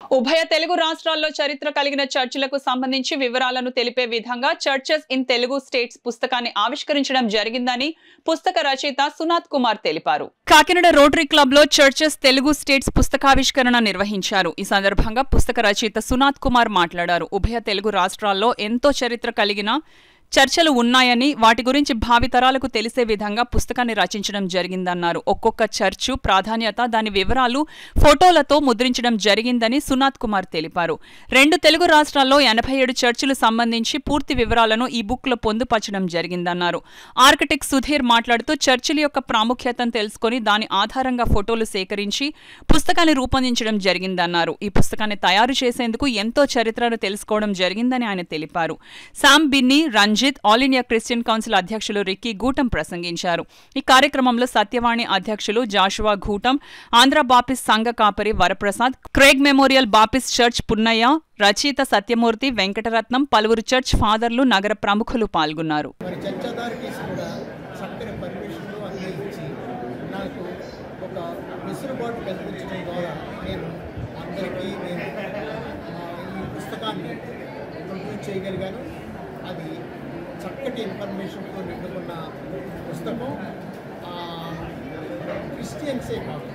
ఉభయ తెలుగు రాష్ట్రాల్లో చరిత్ర కలిగిన చర్చిలకు సంబంధించి వివరాలను తెలిపే విధంగా చర్చెస్ ఇన్ తెలుగు స్టేట్స్ పుస్తకాన్ని ఆవిష్కరించడం జరిగిందని పుస్తక రచయిత సునాథ్ కుమార్ తెలిపారు కాకినాడ రోటరీ క్లబ్ లో చర్చెస్ తెలుగు స్టేట్స్ పుస్తకావిష్కరణ నిర్వహించారు ఈ సందర్భంగా పుస్తక రచయిత సునాథ్ కుమార్ మాట్లాడారు ఉభయ తెలుగు రాష్ట్రాల్లో ఎంతో చరిత్ర కలిగిన చర్చలు ఉన్నాయని వాటి గురించి భావితరాలకు తెలిసే విధంగా పుస్తకాన్ని రచించడం జరిగిందన్నారు ఒక్కొక్క చర్చు ప్రాధాన్యత దాని వివరాలు ఫోటోలతో ముద్రించడం జరిగిందని సునాథ్ కుమార్ తెలిపారు రెండు తెలుగు రాష్ట్రాల్లో ఎనభై ఏడు చర్చిలు సంబంధించి పూర్తి వివరాలను ఈ బుక్ లో పొందుపరచడం జరిగిందన్నారు ఆర్కిటెక్ట్ సుధీర్ మాట్లాడుతూ చర్చిల యొక్క ప్రాముఖ్యతను తెలుసుకొని దాని ఆధారంగా ఫోటోలు సేకరించి పుస్తకాన్ని రూపొందించడం జరిగిందన్నారు ఈ పుస్తకాన్ని తయారు చేసేందుకు ఎంతో చరిత్రను తెలుసుకోవడం జరిగిందని ఆయన తెలిపారు Sam Binny Ranjit all India Christian council అధ్యక్షులు రిక్కీ గూటం ప్రసంగించారు ఈ కార్యక్రమంలో సత్యవాణి అధ్యక్షులు జాషువా గూటం ఆంధ్ర బాపిస్ సంఘ కాపరి Varaprasad Craig memorial Baptist church Punnaiah రచయిత సత్యమూర్తి వెంకటరత్నం పలువురు చర్చ్ ఫాదర్లు నగర ప్రముఖులు పాల్గొన్నారు మరి చర్చ్ అథారిటీస్ కూడా చక్కని పర్మిషన్లు అన్నీ ఇచ్చి నాకు ఒక వెసులుబాటు కల్పించడం ద్వారా నేను అందరికీ నేను ఆ, ఈ పుస్తకాన్ని ప్రొడ్యూస్ చేయగలిగాను అది చక్కటి ఇన్ఫర్మేషన్తో నిండుకున్న పుస్తకం ఆ, క్రిస్టియన్సే కాదు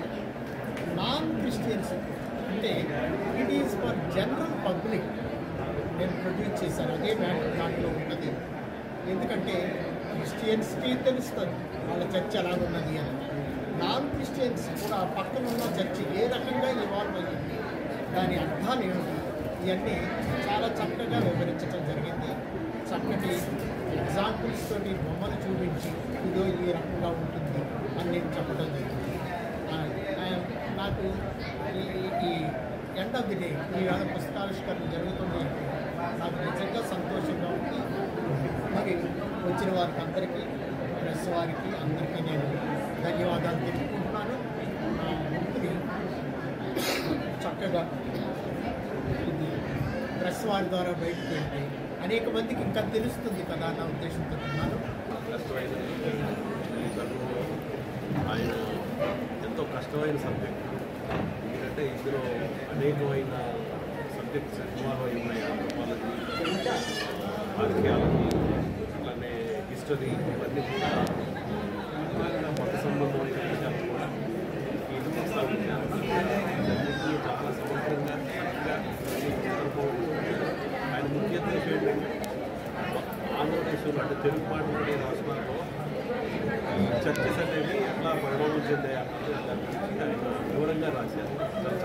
నాన్ క్రిస్టియన్స్ అంటే it is for general public నేను ప్రొడ్యూస్ చేశాను అదే మ్యాటర్ దాంట్లో ఉన్నది ఎందుకంటే క్రిస్టియన్స్కి తెలుస్తుంది వాళ్ళ చర్చ్ ఎలాగున్నది అని నాన్ క్రిస్టియన్స్ కూడా ఆ పక్కన ఉన్న చర్చ్ ఏ రకంగా ఇవాల్వ్ అయ్యింది దాని అర్థాలు ఏమిటి ఇవన్నీ చాలా చక్కగా వివరించడం జరిగింది చక్కటి ఎగ్జాంపుల్స్ తోటి బొమ్మలు చూపించి ఇదో ఈ రకంగా ఉంటుంది అని నేను చెప్పడం జరిగింది ఆ, ఆ, నాకు ఈ ఈ ఎండ్ ఆఫ్ ది డే ఈవేళ పుస్తకావిష్కరణ జరుగుతుంది అంటే నాకు నిజంగా సంతోషంగా ఉంది మరి వచ్చిన వారికి అందరికీ ప్రెస్ వారికి అందరికీ నేను ధన్యవాదాలు తెలుపుకుంటున్నాను నా బుక్ని చక్కగా ఇది ప్రెస్ వారి ద్వారా బయటకు వెళ్తే అనేక మందికి ఇంకా తెలుస్తుంది కదా అన్న ఉద్దేశంతో ఉన్నాను కష్టమైన ఆయన ఎంతో కష్టమైన సబ్జెక్ట్ ఎందుకంటే ఇందులో అనేకమైన సబ్జెక్ట్స్ ఇన్వాల్వ్ అయి ఉన్నాయి ఆంథ్రోపాలజీ ఆర్కియాలజీ అలానే హిస్టరీ ఇవన్నీ కూడా అలాగే మత సంబంధమైన విషయాలు కూడా ఈ పుస్తకాలు ఇవన్నీ చాలా సమగ్రంగా చక్కగా ఈ సందర్భంలో ఆయన ముఖ్య ఉద్దేశం ఏంటంటే ఆంధ్రప్రదేశ్లో అంటే తెలుగు మాట్లాడే రాష్ట్రాల్లో చర్చస్ అనేవి ఎట్లా పరిణామం చెందాయి అన్నది దాని గురించి ఆయన వివరంగా రాశారు చాలా